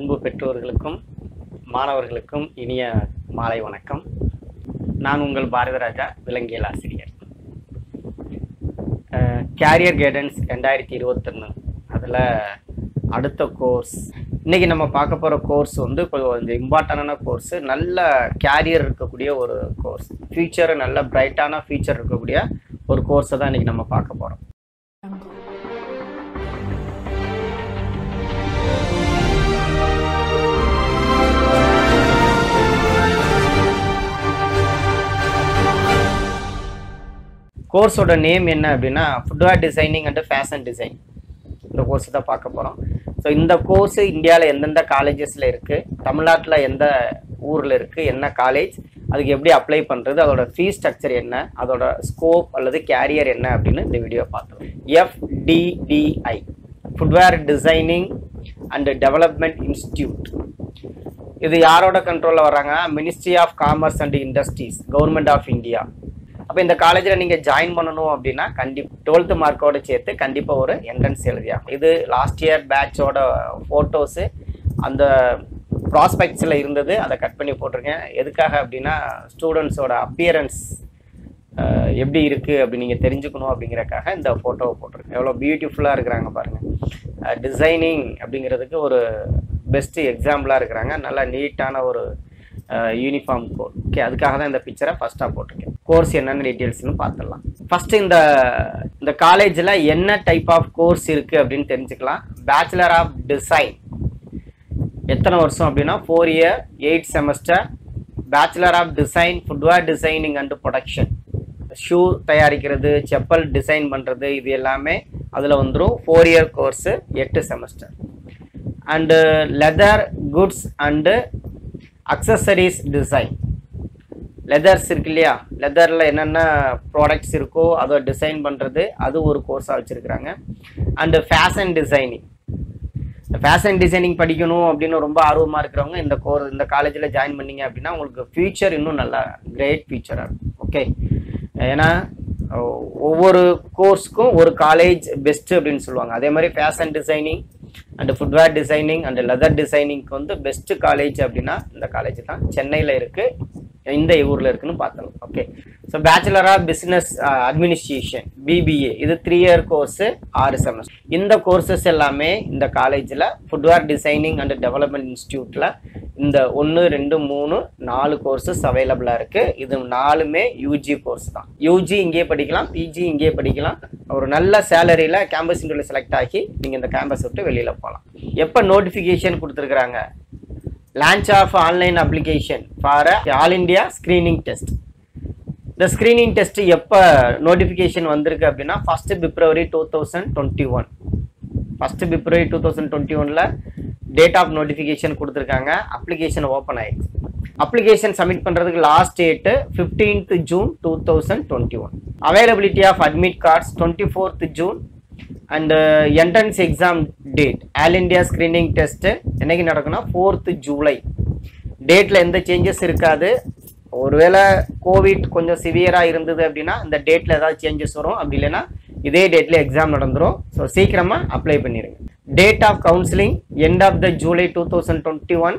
அன்பு பெற்றோர்களுக்கும் மாணவர்களுக்கும் இனிய மாலை வணக்கம் நான் உங்கள் பாரதிராஜா விலங்கியல் ஆசிரியர் கேரியர் கைடன்ஸ் ரெண்டாயிரத்தி இருபத்தொன்று அதில் அடுத்த கோர்ஸ் இன்னைக்கு நம்ம பார்க்க போகிற கோர்ஸ் வந்து கொஞ்சம் இம்பார்ட்டண்டான கோர்ஸ் நல்ல கேரியர் இருக்கக்கூடிய ஒரு கோர்ஸ் ஃபியூச்சர் நல்ல பிரைட்டான ஃபியூச்சர் இருக்கக்கூடிய ஒரு கோர்ஸை தான் இன்னைக்கு நம்ம பார்க்க போகிறோம் கோர்ஸோட நேம் என்ன அப்படின்னா footwear designing and fashion design இந்த கோர்ஸ் தான் பார்க்க போகிறோம் ஸோ இந்த கோர்ஸ் இந்தியாவில் எந்தெந்த காலேஜஸில் இருக்குது தமிழ்நாட்டில் எந்த ஊரில் இருக்குது என்ன காலேஜ் அதுக்கு எப்படி அப்ளை பண்ணுறது அதோட ஃபீஸ் ஸ்ட்ரக்சர் என்ன அதோட ஸ்கோப் அல்லது கேரியர் என்ன அப்படின்னு இந்த வீடியோ பார்த்தோம் FDDI footwear designing and development institute இது யாரோட கண்ட்ரோலில் வர்றாங்க ministry of commerce and industries government of India அப்போ இந்த காலேஜில் நீங்கள் ஜாயின் பண்ணணும் அப்படின்னா கண்டிப்பாக டுவெல்த்து மார்க்கோட சேர்த்து கண்டிப்பாக ஒரு என்ட்ரன்ஸ் எழுதியாகும் இது லாஸ்ட் இயர் பேட்சோட ஃபோட்டோஸு அந்த ப்ராஸ்பெக்ட்ஸில் இருந்தது அதை கட் பண்ணி போட்டிருக்கேன் எதுக்காக அப்படின்னா ஸ்டூடெண்ட்ஸோட அப்பியரன்ஸ் எப்படி இருக்குது அப்படி நீங்கள் தெரிஞ்சுக்கணும் அப்படிங்கிறக்காக இந்த ஃபோட்டோவை போட்டிருக்கேன் எவ்வளோ பியூட்டிஃபுல்லாக இருக்கிறாங்க பாருங்கள் டிசைனிங் அப்படிங்கிறதுக்கு ஒரு பெஸ்ட்டு எக்ஸாம்பிளாக இருக்கிறாங்க நல்லா நீட்டான ஒரு யூனிஃபார்ம் கோட் ஓகே அதுக்காக தான் இந்த பிக்சரை ஃபஸ்ட்டாக போட்டிருக்கேன் கோர்ஸ் என்னென்ன டீட்டெயில்ஸ்னு பார்த்துடலாம் ஃபஸ்ட்டு இந்த இந்த காலேஜில் என்ன டைப் ஆஃப் கோர்ஸ் இருக்குது அப்படின்னு தெரிஞ்சுக்கலாம் பேச்சுலர் ஆஃப் டிசைன் எத்தனை வருஷம் அப்படின்னா four year eight semester bachelor of design footwear designing and production shoe தயாரிக்கிறது செப்பல் டிசைன் பண்ணுறது இது எல்லாமே அதில் வந்துடும் ஃபோர் இயர் கோர்ஸு எட்டு semester and leather goods and accessories design leathers இருக்கு இல்லையா லெதரில் என்னென்ன ப்ராடக்ட்ஸ் இருக்கோ அதை டிசைன் பண்ணுறது அது ஒரு கோர்ஸாக வச்சுருக்குறாங்க and fashion designing fashion designing படிக்கணும் அப்படின்னு ரொம்ப ஆர்வமாக இருக்கிறவங்க இந்த கோர் இந்த காலேஜில் ஜாயின் பண்ணீங்க அப்படின்னா உங்களுக்கு ஃப்யூச்சர் இன்னும் நல்லா கிரேட் ஃபியூச்சராக இருக்கும் ஓகே ஏன்னா ஒவ்வொரு கோர்ஸ்க்கும் ஒரு காலேஜ் பெஸ்ட்டு அப்படின்னு சொல்லுவாங்க அதே மாதிரி fashion designing and footwear designing and leather டிசைனிங்க்கு வந்து பெஸ்ட்டு காலேஜ் அப்படின்னா இந்த காலேஜ் தான் சென்னையில் இருக்குது இந்த ஊரில் இருக்குன்னு பார்த்தோம் okay so bachelor of business administration BBA இது த்ரீ இயர் கோர்ஸு ஆறு செமஸ்டர் இந்த கோர்சஸ் எல்லாமே இந்த காலேஜில் ஃபுட்வேர் டிசைனிங் அண்ட் டெவலப்மெண்ட் இன்ஸ்டியூட்டில் இந்த ஒன்று ரெண்டு மூணு நாலு கோர்சஸ் அவைலபிளாக இருக்குது இது நாலுமே யூஜி கோர்ஸ் தான் யூஜி இங்கேயே படிக்கலாம் பிஜி இங்கேயே படிக்கலாம் ஒரு நல்ல சேலரியில் கேம்பஸ் இன்டர்வியூ செலக்ட் ஆகி நீங்கள் இந்த கேம்பஸ் விட்டு வெளியில் போகலாம் எப்போ நோட்டிஃபிகேஷன் கொடுத்துருக்குறாங்க launch of online application for all India screening test இந்த ஸ்க்ரீனிங் டெஸ்ட் எப்போ நோட்டிஃபிகேஷன் வந்திருக்கு அப்படின்னா first February two thousand twenty one first February two thousand twenty ஒனில் டேட் ஆஃப் நோட்டிஃபிகேஷன் கொடுத்துருக்காங்க அப்ளிகேஷன் ஓப்பன் ஆயிடுச்சு அப்ளிகேஷன் சப்மிட் பண்ணுறதுக்கு last date fifteenth June two thousand twenty one availability of admit cards twenty fourth June and entrance exam date all India screening test என்னைக்கு நடக்குன்னா fourth July டேட்டில் எந்த changes இருக்காது ஒருவேளை Covid கொஞ்சம் சிவியராக இருந்தது அப்படின்னா இந்த டேட்டில் ஏதாவது சேஞ்சஸ் வரும் அப்படி இல்லைன்னா இதே டேட்டில் எக்ஸாம் நடந்துடும் ஸோ சீக்கிரமாக அப்ளை பண்ணிடுங்க date of counselling end of the July two thousand twenty one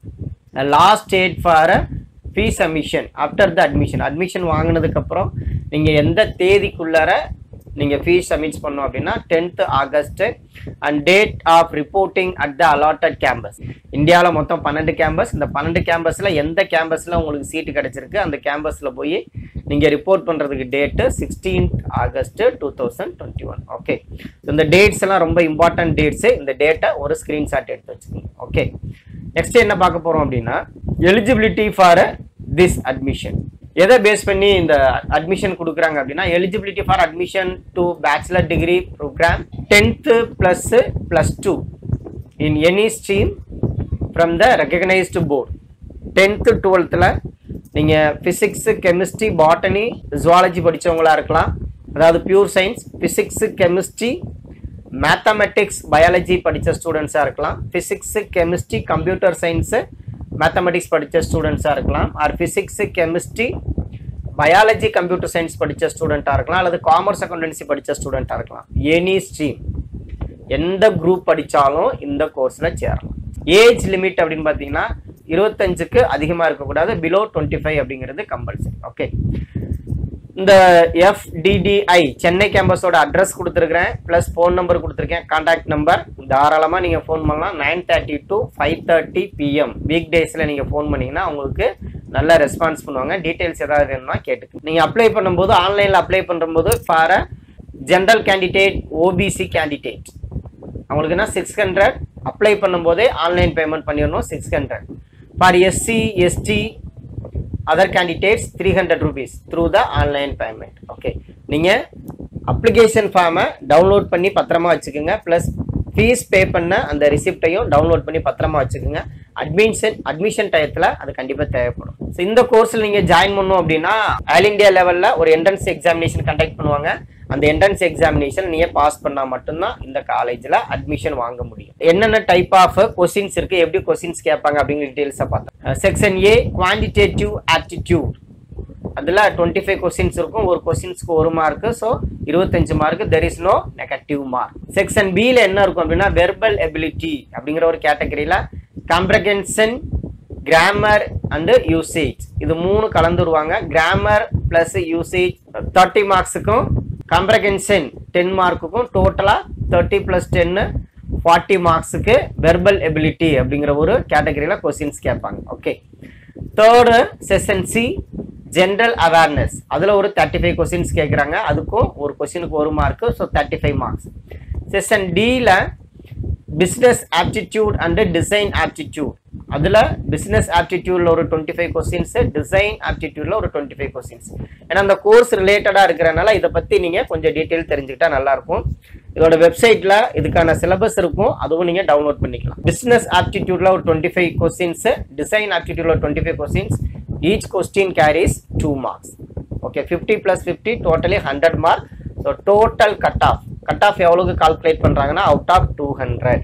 last date for fee submission after the admission admission வாங்கினதுக்கப்புறம் நீங்கள் எந்த தேதிக்குள்ளார நீங்கள் ஃபீஸ் சப்மிட் பண்ணோம் அப்படின்னா tenth August and date of reporting at the allotted campus இந்தியாவில் மொத்தம் பன்னெண்டு கேம்பஸ் இந்த பன்னெண்டு கேம்பஸில் எந்த கேம்பஸில் உங்களுக்கு சீட்டு கிடச்சிருக்கு அந்த கேம்பஸில் போய் நீங்கள் ரிப்போர்ட் பண்ணுறதுக்கு date sixteenth August two thousand twenty one okay இந்த டேட்ஸ் எல்லாம் ரொம்ப இம்பார்ட்டன்ட் டேட்ஸு இந்த டேட்டை ஒரு ஸ்க்ரீன்ஷாட் எடுத்து வச்சுக்கோங்க ஓகே நெக்ஸ்ட் என்ன பார்க்க போகிறோம் அப்படின்னா எலிஜிபிலிட்டி ஃபார் திஸ் அட்மிஷன் எதை பேஸ் பண்ணி இந்த அட்மிஷன் கொடுக்குறாங்க அப்படின்னா eligibility for admission to bachelor degree programme tenth plus plus two in any stream from the recognised board tenth டுவெல்த்தில் நீங்கள் ஃபிசிக்ஸு கெமிஸ்ட்ரி பாட்டனி ஜுவாலஜி படித்தவங்களாக இருக்கலாம் அதாவது pure science physics chemistry mathematics biology படித்த ஸ்டூடெண்ட்ஸாக இருக்கலாம் physics chemistry computer science mathematics படித்த ஸ்டூடெண்ட்ஸாக இருக்கலாம் or physics chemistry biology computer science படித்த ஸ்டூடெண்ட்டாக இருக்கலாம் அல்லது காமர்ஸ் அக்கௌண்டன்சி படித்த ஸ்டூடெண்ட்டாக இருக்கலாம் எனி ஸ்ட்ரீம் எந்த குரூப் படித்தாலும் இந்த கோர்ஸில் சேரலாம் ஏஜ் லிமிட் அப்படின்னு பார்த்தீங்கன்னா இருபத்தஞ்சுக்கு அதிகமாக இருக்கக்கூடாது பிலோ டுவெண்ட்டி ஃபைவ் அப்படிங்கிறது கம்பல்சரி ஓகே இந்த எஃப்டிடிஐ சென்னை கேம்பஸோட அட்ரஸ் கொடுத்துருக்கிறேன் ப்ளஸ் ஃபோன் நம்பர் கொடுத்துருக்கேன் கான்டாக்ட் நம்பர் தாராளமாக நீங்கள் ஃபோன் பண்ணலாம் nine thirty to five thirty PM week டேஸில் நீங்கள் ஃபோன் பண்ணீங்கன்னா உங்களுக்கு நல்ல ரெஸ்பான்ஸ் பண்ணுவாங்க டீட்டெயில்ஸ் ஏதாவது வேணும்னா கேட்டுக்கு நீங்கள் அப்ளை பண்ணும்போது ஆன்லைனில் அப்ளை பண்ணும்போது for general candidate OBC candidate அவங்களுக்குன்னா சிக்ஸ் ஹண்ட்ரட் அப்ளை பண்ணும்போதே ஆன்லைன் பேமெண்ட் பண்ணிடணும் six hundred for SC ST other candidates three hundred rupees through the online payment okay நீங்கள் அப்ளிகேஷன் ஃபார்மை டவுன்லோட் பண்ணி பத்திரமா வச்சுக்கோங்க ப்ளஸ் ஃபீஸ் பே பண்ண அந்த ரிசிப்டையும் டவுன்லோட் பண்ணி பத்திரமா வச்சுக்கோங்க அட்மிஷன் அட்மிஷன் டயத்தில் அது கண்டிப்பாக தேவைப்படும் ஸோ இந்த கோர்ஸில் நீங்கள் ஜாயின் பண்ணணும் அப்படின்னா ஆல் இண்டியா லெவலில் ஒரு என்ட்ரன்ஸ் எக்ஸாமினேஷன் கண்டக்ட் பண்ணுவாங்க அந்த என்ட்ரன்ஸ் எக்ஸாமினேஷன் நீங்கள் பாஸ் பண்ணால் மட்டும்தான் இந்த காலேஜில் அட்மிஷன் வாங்க முடியும் என்னென்ன டைப் ஆஃப் கொஸ்டின்ஸ் இருக்குது எப்படி கொஸ்டின்ஸ் கேட்பாங்க அப்படிங்கிற டீட்டெயில்ஸை பார்த்தோம் செக்ஷன் ஏ குவான்டிடேட்டிவ் ஆப்டிடியூட் அதில் டுவெண்ட்டி ஃபைவ் கொஸ்டின்ஸ் இருக்கும் ஒரு கொஸ்டின்ஸ்க்கு ஒரு மார்க்கு ஸோ இருபத்தஞ்சு mark there is no negative mark section பியில் என்ன இருக்கும் அப்படின்னா வெர்பல் எபிலிட்டி அப்படிங்கிற ஒரு கேட்டகரியில் காம்ப்ரகென்ஷன் கிராமர் அண்டு யூசேஜ் இது மூணு கலந்துருவாங்க கிராமர் ப்ளஸ் யூசேஜ் தேர்ட்டி மார்க்ஸுக்கும் காம்ப்ரகென்ஷன் டென் மார்க்குக்கும் டோட்டலாக தேர்ட்டி ப்ளஸ் டென்னு ஃபார்ட்டி மார்க்ஸுக்கு வெர்பல் எபிலிட்டி அப்படிங்கிற ஒரு கேட்டகரியில் கொஸ்டின்ஸ் கேட்பாங்க okay third session C general awareness அதில் ஒரு தேர்ட்டி ஃபைவ் கொஸ்டின்ஸ் கேட்குறாங்க அதுக்கும் ஒரு கொஸ்டினுக்கு ஒரு mark so thirty five marks session டியில் business aptitude and design aptitude அதில் பிஸ்னஸ் ஆப்டிடியூடில் ஒரு டுவெண்ட்டி ஃபைவ் கொஸ்டின்ஸு டிசைன் ஆப்டிடியூடில் ஒரு டுவெண்ட்டி ஃபைவ் கொஸ்டின்ஸ் ஏன்னா அந்த கோர்ஸ் ரிலேட்டடாக இருக்கிறனால இதை பற்றி நீங்கள் கொஞ்சம் டீட்டெயில் தெரிஞ்சுக்கிட்டா நல்லாயிருக்கும் இதோட வெப்சைட்டில் இதுக்கான சிலபஸ் இருக்கும் அதுவும் நீங்கள் டவுன்லோட் பண்ணிக்கலாம் பிஸ்னஸ் ஆப்டிடியூடில் ஒரு டுவெண்ட்டி ஃபைவ் கொஸ்டின்ஸு டிசைன் ஆப்டிடியூடில் twenty five questions each question carries two marks okay fifty plus fifty totally hundred mark so total cut off cut off எவ்வளோக்கு கால்குலேட் பண்ணுறாங்கன்னா out of two hundred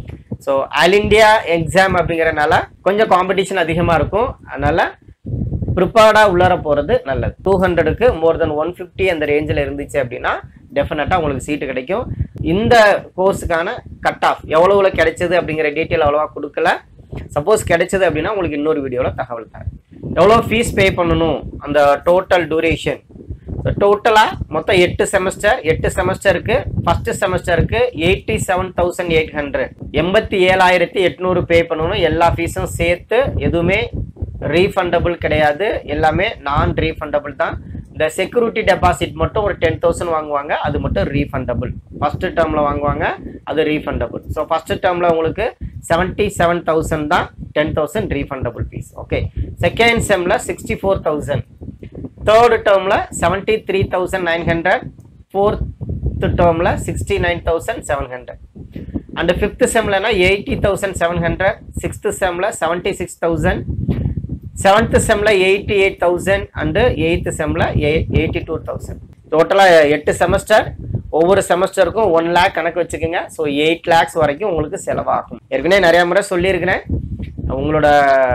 so all India exam அப்படிங்கிறனால கொஞ்சம் competition அதிகமாக இருக்கும் அதனால் ப்ரிப்பேர்டாக உள்ளார போகிறது நல்லது டூ ஹண்ட்ரடுக்கு மோர் தென் ஒன் ஃபிஃப்டி அந்த ரேஞ்சில் இருந்துச்சு அப்படின்னா டெஃபினட்டாக உங்களுக்கு சீட்டு கிடைக்கும் இந்த கோர்ஸுக்கான கட் ஆஃப் எவ்வளோவில் கிடைச்சது அப்படிங்கிற டீட்டெயில் அவ்வளோவா கொடுக்கல சப்போஸ் கிடைச்சது அப்படின்னா உங்களுக்கு இன்னொரு வீடியோவில் தகவல் தரேன் எவ்வளோ ஃபீஸ் பே பண்ணணும் அந்த டோட்டல் டூரேஷன் டோட்டலாக மொத்தம் எட்டு செமஸ்டர் எட்டு செமஸ்டருக்கு ஃபர்ஸ்ட் செமஸ்டருக்கு eighty seven thousand eight hundred எண்பத்தி ஏழாயிரத்தி எட்நூறு பே பண்ணணும் எல்லா ஃபீஸும் சேர்த்து எதுவுமே ரீஃபண்டபிள் கிடையாது எல்லாமே நான் ரீஃபண்டபிள் தான் இந்த செக்யூரிட்டி டெபாசிட் மட்டும் ஒரு டென் தௌசண்ட் வாங்குவாங்க அது மட்டும் ரீஃபண்டபிள் ஃபர்ஸ்ட் டேர்மில் வாங்குவாங்க அது ரீஃபண்டபிள் ஸோ ஃபர்ஸ்ட் டேர்மில் உங்களுக்கு செவன்ட்டி செவன் தௌசண்ட் தான் ten thousand refundable fee okay second செம்மில் சிக்ஸ்டி ஃபோர் தௌசண்ட் தேர்டு டேர்மில் seventy three thousand nine hundred fourth டேர்மில் sixty nine thousand seven hundred and fifth செம்லனா eighty thousand seven hundred sixth செம்மில் seventy six thousand seventh செம்மில் eighty eight thousand and eighth செம்மில் eighty two thousand டோட்டலாக எட்டு semester ஒவ்வொரு செமஸ்டருக்கும் one lakh கணக்கு வச்சுக்கோங்க ஸோ எயிட் லேக்ஸ் வரைக்கும் உங்களுக்கு செலவாகும் ஏற்கனவே நிறையா முறை சொல்லியிருக்கிறேன் உங்களோட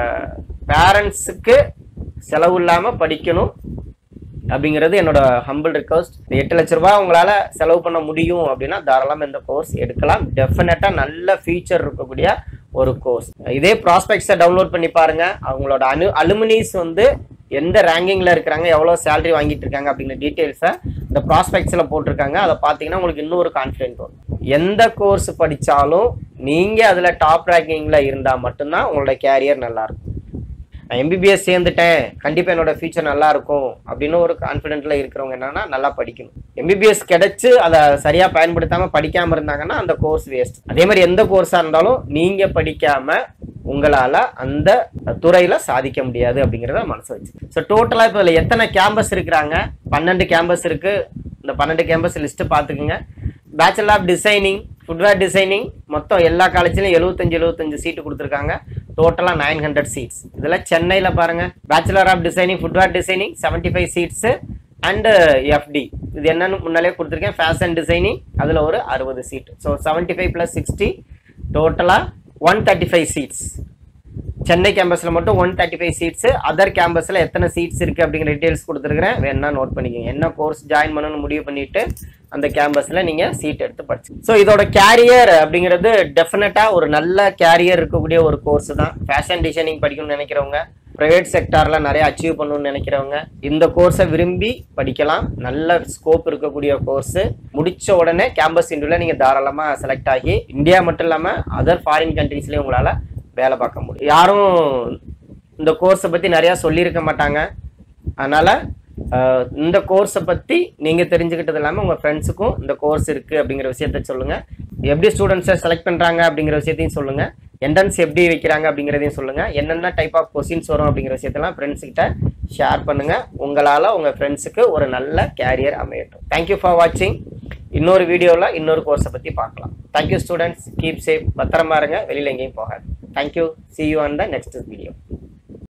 பேரண்ட்ஸுக்கு செலவு இல்லாமல் படிக்கணும் அப்படிங்கிறது என்னோட ஹம்பிள் ரிக்வஸ்ட் எட்டு லட்ச ரூபாய் உங்களால் செலவு பண்ண முடியும் அப்படின்னா தாராளமாக இந்த கோர்ஸ் எடுக்கலாம் டெஃபினட்டாக நல்ல ஃபீச்சர் இருக்கக்கூடிய ஒரு கோர்ஸ் இதே ப்ராஸ்பெக்ட்ஸை டவுன்லோட் பண்ணி பாருங்க அவங்களோட அனு அலுமினிஸ் வந்து எந்த ரேங்கிங்கில் இருக்கிறாங்க எவ்வளோ சேலரி வாங்கிட்டு இருக்காங்க அப்படிங்கிற டீட்டெயில்ஸை இந்த ப்ராஸ்பெக்ட்ஸில் போட்டிருக்காங்க அதை பார்த்தீங்கன்னா உங்களுக்கு இன்னொரு கான்ஃபிடென்ட் வரும் எந்த கோர்ஸ் படித்தாலும் நீங்கள் அதில் டாப் ரேங்கிங்கில் இருந்தால் மட்டும்தான் உங்களோட கேரியர் நல்லாயிருக்கும் நான் எம்பிபிஎஸ் சேர்ந்துட்டேன் கண்டிப்பாக என்னோட ஃபியூச்சர் நல்லா இருக்கும் அப்படின்னு ஒரு கான்ஃபிடென்ட்ல இருக்கிறவங்க என்னன்னா நல்லா படிக்கணும் எம்பிபிஎஸ் கிடைச்சு அதை சரியா பயன்படுத்தாம படிக்காம இருந்தாங்கன்னா அந்த கோர்ஸ் வேஸ்ட் அதே மாதிரி எந்த கோர்ஸா இருந்தாலும் நீங்க படிக்காம உங்களால அந்த துறையில சாதிக்க முடியாது அப்படிங்கிறத மனசு வச்சு ஸோ டோட்டலா இப்போ இதில் எத்தனை கேம்பஸ் இருக்கிறாங்க பன்னெண்டு கேம்பஸ் இருக்கு இந்த பன்னெண்டு கேம்பஸ் லிஸ்ட் பார்த்துக்குங்க bachelor of designing footwear designing மொத்தம் எல்லா காலேஜ்லையும் எழுபத்தஞ்சு எழுபத்தஞ்சு சீட்டு கொடுத்துருக்காங்க டோட்டலாக நைன் ஹண்ட்ரட் சீட்ஸ் இதில் சென்னையில் பாருங்க bachelor of designing footwear designing seventy five seats and FD இது என்னன்னு முன்னாலே கொடுத்துருக்கேன் ஃபேஷன் டிசைனிங் அதில் ஒரு அறுபது seat so seventy five plus sixty டோட்டலாக one thirty five seats Chennai கேம்பஸில் மட்டும் one thirty five seats other கேம்பஸில் எத்தனை சீட்ஸ் இருக்குது அப்படிங்கிற டீட்டெயில்ஸ் கொடுத்துருக்குறேன் வேணா நோட் பண்ணிக்கோங்க என்ன கோர்ஸ் ஜாயின் பண்ணணும்னு முடிவு பண்ணிவிட்டு அந்த கேம்பஸில் நீங்கள் சீட் எடுத்து படிச்சு ஸோ இதோட கேரியர் அப்படிங்கிறது டெஃபினட்டாக ஒரு நல்ல கேரியர் இருக்கக்கூடிய ஒரு கோர்ஸ் தான் ஃபேஷன் டிசைனிங் படிக்கணும்னு நினைக்கிறவங்க ப்ரைவேட் செக்டாரில் நிறைய அச்சீவ் பண்ணணும்னு நினைக்கிறவங்க இந்த கோர்ஸை விரும்பி படிக்கலாம் நல்ல ஸ்கோப் இருக்கக்கூடிய கோர்ஸு முடிச்ச உடனே கேம்பஸ் இன்டர்வியூல நீங்கள் தாராளமாக செலக்ட் ஆகி இந்தியா மட்டும் இல்லாமல் அதர் ஃபாரின் கண்ட்ரீஸ்லேயும் உங்களால் வேலை பார்க்க முடியும் யாரும் இந்த கோர்ஸை பற்றி நிறையா சொல்லியிருக்க மாட்டாங்க அதனால் ஆஹ் இந்த கோர்ஸை பற்றி நீங்கள் தெரிஞ்சுக்கிட்டது இல்லாமல் உங்கள் ஃப்ரெண்ட்ஸுக்கும் இந்த கோர்ஸ் இருக்குது அப்படிங்கிற விஷயத்த சொல்லுங்கள் எப்படி ஸ்டூடெண்ட்ஸை செலக்ட் பண்ணுறாங்க அப்படிங்கிற விஷயத்தையும் சொல்லுங்கள் என்ட்ரன்ஸ் எப்படி வைக்கிறாங்க அப்படிங்கிறதையும் சொல்லுங்கள் என்னென்ன டைப் ஆஃப் கொஸ்டின்ஸ் வரும் அப்படிங்கிற விஷயத்தெல்லாம் ஃப்ரெண்ட்ஸ்கிட்ட ஷேர் பண்ணுங்கள் உங்களால் உங்கள் ஃப்ரெண்ட்ஸுக்கு ஒரு நல்ல கேரியர் அமையட்டும் தேங்க்யூ ஃபார் வாட்சிங் இன்னொரு வீடியோவில் இன்னொரு கோர்ஸை பற்றி பார்க்கலாம் தேங்க்யூ ஸ்டூடெண்ட்ஸ் கீப் சேஃப் பத்திரமா இருங்க வெளியில் எங்கேயும் போகாது thank you see you on the next video